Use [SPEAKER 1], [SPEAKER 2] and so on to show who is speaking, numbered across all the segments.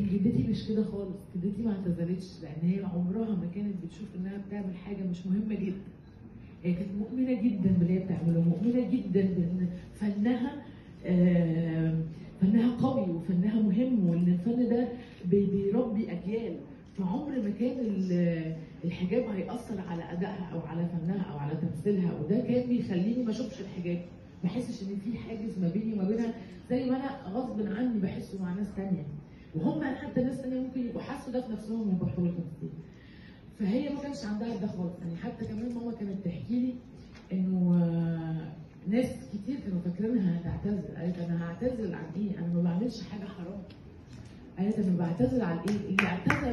[SPEAKER 1] جدتي مش كده خالص جدتي ما اعتذرتش لان هي عمرها ما كانت بتشوف انها بتعمل حاجه مش مهمه جدا هي كانت مؤمنه جدا باللي هي بتعمله مؤمنه جدا بان فنها آه، فنها قوي وفنها مهم وان الفن ده بي- بيربي اجيال فعمر ما كان ال- الحجاب هيأثر على أدائها أو على فنها أو على تمثيلها وده كان بيخليني ما أشوفش الحجاب ما أحسش إن في حاجز ما بيني وما بينها زي ما أنا غصب عني بحسه مع ناس تانية وهم حتى ناس تانية ممكن يبقوا حسوا ده في نفسهم وبطلوا تمثيل فهي ما كانش عندها ده خالص يعني حتى كمان ماما كانت تحكي لي انه آه، ناس كتير كانوا فاكرينها هتعتذر قالت انا هعتذر عن ايه؟ انا ما بعملش حاجه حرام قالت انا بعتذر عن ايه؟ اللي اعتذروا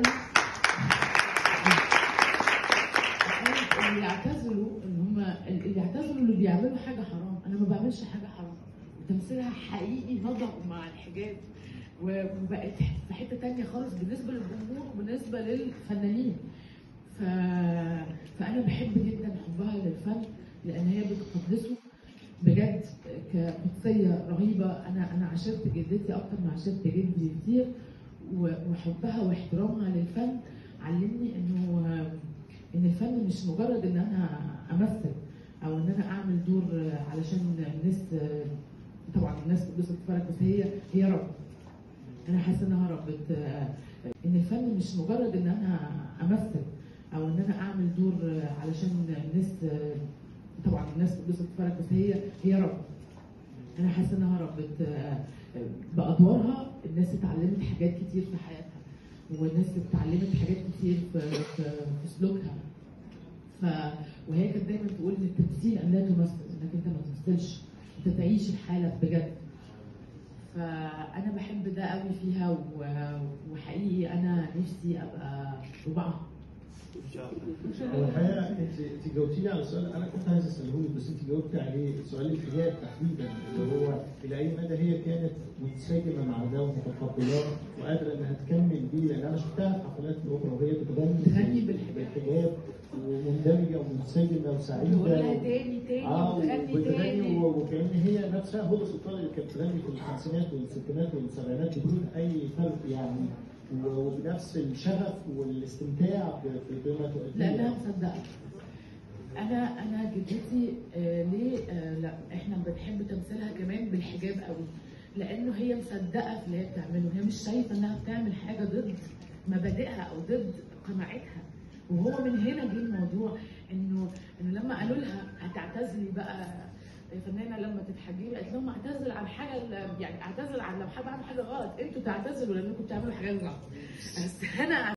[SPEAKER 1] قالت اللي اعتذروا ان هم اللي اعتذروا اللي بيعملوا حاجه حرام انا ما بعملش حاجه حرام تمثيلها حقيقي نضج مع الحجاب وبقت في حته تانية خالص بالنسبه للجمهور وبالنسبه للفنانين ف... فانا بحب جدا حبها للفن لان هي بتقدسه بجد كقدسيه رهيبه انا انا عشرت جدتي اكتر ما عشرت جدي كتير و- وحبها واحترامها للفن علمني انه ان الفن مش مجرد ان انا امثل او ان انا اعمل دور علشان الناس طبعا الناس بتبص تتفرج بس هي هي رب انا حاسه انها ربت ان الفن مش مجرد ان انا امثل او ان انا اعمل دور علشان الناس طبعا الناس بتبص تتفرج بس هي هي رب انا حاسه انها ربت بادوارها الناس اتعلمت حاجات كتير في حياتها والناس اتعلمت حاجات كتير في في, في سلوكها ف وهي كانت دايما تقول ان التمثيل ان لا تمثل انك انت ما تمثلش انت تعيش الحاله بجد فانا بحب ده قوي فيها و- وحقيقي انا نفسي ابقى ربعها
[SPEAKER 2] ان شاء الله
[SPEAKER 3] هو الحقيقه انت انت جاوبتيني على سؤال انا كنت عايز اساله لك بس انت جاوبتي عليه سؤال الحجاب تحديدا اللي هو الى اي مدى هي كانت منسجمه مع ده ومتقبلاه وقادره انها تكمل بيه لان انا شفتها في حفلات الاوبرا وهي بتغني
[SPEAKER 1] بتغني بالحجاب.
[SPEAKER 3] بالحجاب ومندمجه ومنسجمه وسعيده
[SPEAKER 1] بقول لها تاني تاني
[SPEAKER 3] اه
[SPEAKER 1] وتغني
[SPEAKER 3] وبتغني
[SPEAKER 1] تاني
[SPEAKER 3] و- وكأن هي نفسها هدى سلطان اللي كانت بتغني في الخمسينات والستينات والسبعينات بدون اي فرق يعني و- وبنفس الشغف والاستمتاع ب- ب- بما تؤديه
[SPEAKER 1] لانها مصدقه انا انا جدتي آه ليه آه لا احنا بنحب تمثيلها كمان بالحجاب قوي لانه هي مصدقه في اللي هي بتعمله هي مش شايفه انها بتعمل حاجه ضد مبادئها او ضد قناعتها وهو من هنا جه الموضوع انه انه لما قالوا لها هتعتزلي بقى فنانه لما تتحجبي قالت لهم اعتذر عن حاجه يعني اعتذر عن لو حد عمل حاجه غلط انتوا تعتذروا لانكم بتعملوا حاجات غلط بس انا